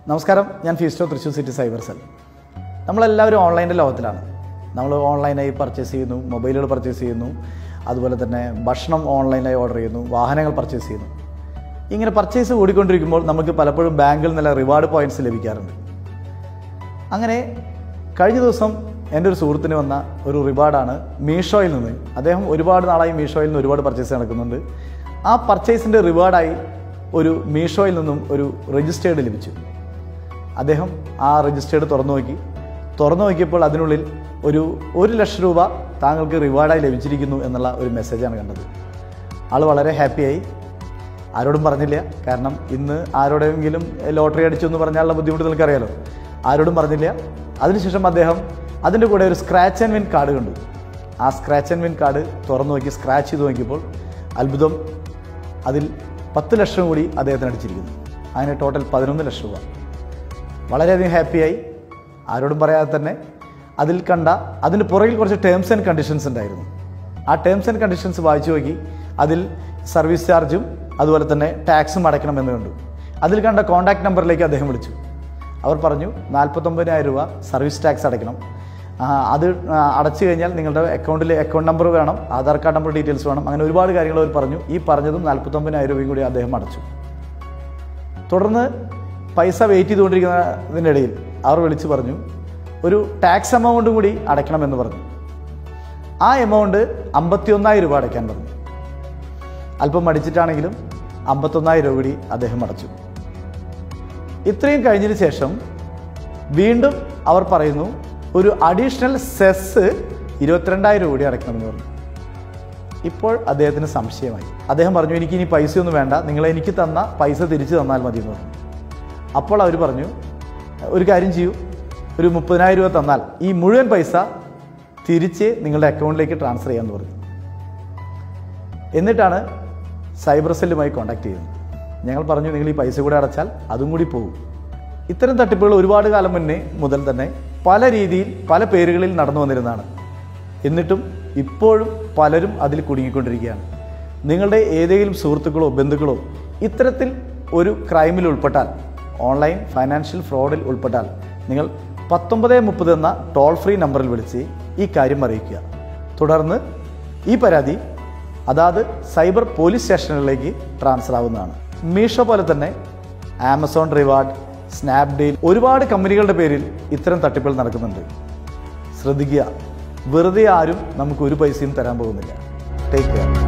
നമസ്കാരം ഞാൻ ഫീസ്റ്റോ തൃശ്ശൂർ സിറ്റി സൈബർ സെൽ നമ്മളെല്ലാവരും ഓൺലൈൻ്റെ ലോകത്തിലാണ് നമ്മൾ ഓൺലൈനായി പർച്ചേസ് ചെയ്യുന്നു മൊബൈലുകൾ പർച്ചേസ് ചെയ്യുന്നു അതുപോലെ തന്നെ ഭക്ഷണം ഓൺലൈനായി ഓർഡർ ചെയ്യുന്നു വാഹനങ്ങൾ പർച്ചേസ് ചെയ്യുന്നു ഇങ്ങനെ പർച്ചേസ് കൂടിക്കൊണ്ടിരിക്കുമ്പോൾ നമുക്ക് പലപ്പോഴും ബാങ്കിൽ നല്ല റിവാർഡ് പോയിന്റ്സ് ലഭിക്കാറുണ്ട് അങ്ങനെ കഴിഞ്ഞ ദിവസം എൻ്റെ ഒരു സുഹൃത്തിന് വന്ന ഒരു റിവാർഡാണ് മീഷോയിൽ നിന്ന് അദ്ദേഹം ഒരുപാട് നാളായി മീഷോയിൽ നിന്ന് ഒരുപാട് പർച്ചേസ് നടക്കുന്നുണ്ട് ആ പർച്ചേസിൻ്റെ റിവാർഡായി ഒരു മീഷോയിൽ നിന്നും ഒരു രജിസ്റ്റേർഡ് ലഭിച്ചു അദ്ദേഹം ആ രജിസ്റ്റേർഡ് തുറന്നു നോക്കി തുറന്നു നോക്കിയപ്പോൾ അതിനുള്ളിൽ ഒരു ഒരു ലക്ഷം രൂപ താങ്കൾക്ക് റിവാർഡായി ലഭിച്ചിരിക്കുന്നു എന്നുള്ള ഒരു മെസ്സേജാണ് കണ്ടത് ആൾ വളരെ ഹാപ്പിയായി ആരോടും പറഞ്ഞില്ല കാരണം ഇന്ന് ആരോടെങ്കിലും ലോട്ടറി അടിച്ചു എന്ന് പറഞ്ഞാലുള്ള ബുദ്ധിമുട്ട് നിങ്ങൾക്കറിയാലോ ആരോടും പറഞ്ഞില്ല അതിനുശേഷം അദ്ദേഹം അതിൻ്റെ കൂടെ ഒരു സ്ക്രാച്ച് ആൻഡ് വിൻ കാർഡ് കണ്ടു ആ സ്ക്രാച്ച് ആൻഡ് വിൻ കാർഡ് തുറന്നു നോക്കി സ്ക്രാച്ച് ചെയ്ത് നോക്കിയപ്പോൾ അത്ഭുതം അതിൽ പത്ത് ലക്ഷം കൂടി അദ്ദേഹത്തിന് അടിച്ചിരിക്കുന്നു അങ്ങനെ ടോട്ടൽ പതിനൊന്ന് ലക്ഷം രൂപ വളരെയധികം ഹാപ്പിയായി ആരോടും പറയാതെ തന്നെ അതിൽ കണ്ട അതിന് പുറകിൽ കുറച്ച് ടേംസ് ആൻഡ് കണ്ടീഷൻസ് ഉണ്ടായിരുന്നു ആ ടേംസ് ആൻഡ് കണ്ടീഷൻസ് വായിച്ചു നോക്കി അതിൽ സർവീസ് ചാർജും അതുപോലെ തന്നെ ടാക്സും അടയ്ക്കണമെന്ന് കണ്ടു അതിൽ കണ്ട കോൺടാക്ട് നമ്പറിലേക്ക് അദ്ദേഹം വിളിച്ചു അവർ പറഞ്ഞു നാൽപ്പത്തൊമ്പതിനായിരം രൂപ സർവീസ് ടാക്സ് അടയ്ക്കണം ആ, അത് ആ, അടച്ചു കഴിഞ്ഞാൽ നിങ്ങളുടെ അക്കൗണ്ടിൽ അക്കൗണ്ട് നമ്പർ വേണം ആധാർ കാർഡ് നമ്പർ ഡീറ്റെയിൽസ് വേണം അങ്ങനെ ഒരുപാട് കാര്യങ്ങൾ അവർ പറഞ്ഞു ഈ പറഞ്ഞതും നാൽപ്പത്തൊമ്പതിനായിരം രൂപയും കൂടി അദ്ദേഹം അടച്ചു തുടർന്ന് പൈസ വെയിറ്റ് ചെയ്തുകൊണ്ടിരിക്കുന്നതിൻ്റെ ഇടയിൽ അവർ വിളിച്ച് പറഞ്ഞു ഒരു ടാക്സ് എമൗണ്ട് കൂടി അടയ്ക്കണമെന്ന് പറഞ്ഞു ആ എമൗണ്ട് അമ്പത്തിയൊന്നായിരം രൂപ അടയ്ക്കാൻ പറഞ്ഞു അല്പം മടിച്ചിട്ടാണെങ്കിലും അമ്പത്തൊന്നായിരം രൂപ കൂടി അദ്ദേഹം അടച്ചു ഇത്രയും കഴിഞ്ഞതിന് ശേഷം വീണ്ടും അവർ പറയുന്നു ഒരു അഡീഷണൽ സെസ് ഇരുപത്തിരണ്ടായിരം കൂടി അടയ്ക്കണമെന്ന് പറഞ്ഞു ഇപ്പോൾ അദ്ദേഹത്തിന് സംശയമായി അദ്ദേഹം പറഞ്ഞു എനിക്ക് ഇനി പൈസയൊന്നും വേണ്ട നിങ്ങൾ എനിക്ക് തന്ന പൈസ തിരിച്ചു തന്നാൽ മതി എന്ന് പറഞ്ഞു അപ്പോൾ അവർ പറഞ്ഞു ഒരു കാര്യം ചെയ്യൂ ഒരു മുപ്പതിനായിരം രൂപ തന്നാൽ ഈ മുഴുവൻ പൈസ തിരിച്ച് നിങ്ങളുടെ അക്കൗണ്ടിലേക്ക് ട്രാൻസ്ഫർ ചെയ്യാമെന്ന് പറഞ്ഞു എന്നിട്ടാണ് സൈബർ സെല്ലുമായി കോൺടാക്ട് ചെയ്യുന്നത് ഞങ്ങൾ പറഞ്ഞു നിങ്ങൾ ഈ പൈസ കൂടെ അടച്ചാൽ അതും കൂടി പോകും ഇത്തരം തട്ടിപ്പുകൾ ഒരുപാട് കാലം മുന്നേ മുതൽ തന്നെ പല രീതിയിൽ പല പേരുകളിൽ നടന്നു വന്നിരുന്നതാണ് എന്നിട്ടും ഇപ്പോഴും പലരും അതിൽ കുടുങ്ങിക്കൊണ്ടിരിക്കുകയാണ് നിങ്ങളുടെ ഏതെങ്കിലും സുഹൃത്തുക്കളോ ബന്ധുക്കളോ ഇത്തരത്തിൽ ഒരു ക്രൈമിൽ ഉൾപ്പെട്ടാൽ ഓൺലൈൻ ഫൈനാൻഷ്യൽ ഫ്രോഡിൽ ഉൾപ്പെട്ടാൽ നിങ്ങൾ പത്തൊമ്പത് മുപ്പത് എന്ന ടോൾ ഫ്രീ നമ്പറിൽ വിളിച്ച് ഈ കാര്യം അറിയിക്കുക തുടർന്ന് ഈ പരാതി അതാത് സൈബർ പോലീസ് സ്റ്റേഷനുകളിലേക്ക് ട്രാൻസ്ഫർ ആവുന്നതാണ് മീഷോ പോലെ തന്നെ ആമസോൺ റിവാർഡ് സ്നാപ്ഡീൽ ഒരുപാട് കമ്പനികളുടെ പേരിൽ ഇത്തരം തട്ടിപ്പുകൾ നടക്കുന്നുണ്ട് ശ്രദ്ധിക്കുക വെറുതെ ആരും നമുക്ക് ഒരു പൈസയും തരാൻ പോകുന്നില്ല ടേക്ക് കെയർ